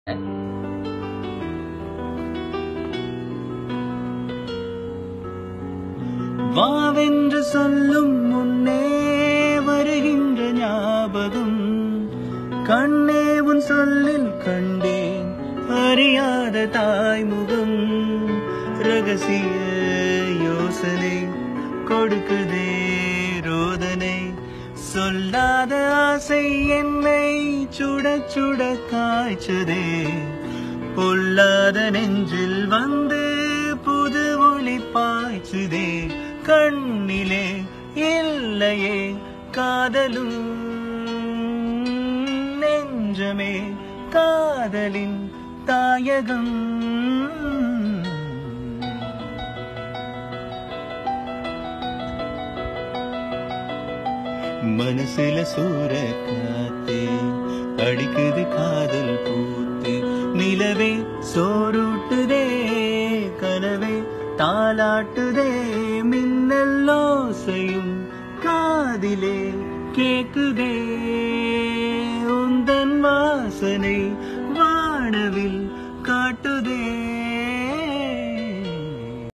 வாவென்று சொல்லும் முன்னே வருகின்ற ஞாபகம் கண்ணே உன் சொல்லில் கண்டேன் அறியாத தாய்முகம் ரகசிய யோசனை கொடுக்குதே ரோதனை சொல்லாத ஆசை என்னை சுட சுட காய்ச்சதே பொல்லாத நெஞ்சில் வந்து புது ஒளி பாய்ச்சுதே கண்ணிலே இல்லையே காதலும் நெஞ்சமே காதலின் தாயகம் மனசுல சூற காத்தே அடிக்குது காதல் பூத்து நிலவே சோறுட்டுதே கனவே தாலாட்டுதே மின்னல் ஓசையும் காதிலே கேக்குதே உந்தன் வாசனை வானவில் காட்டுதே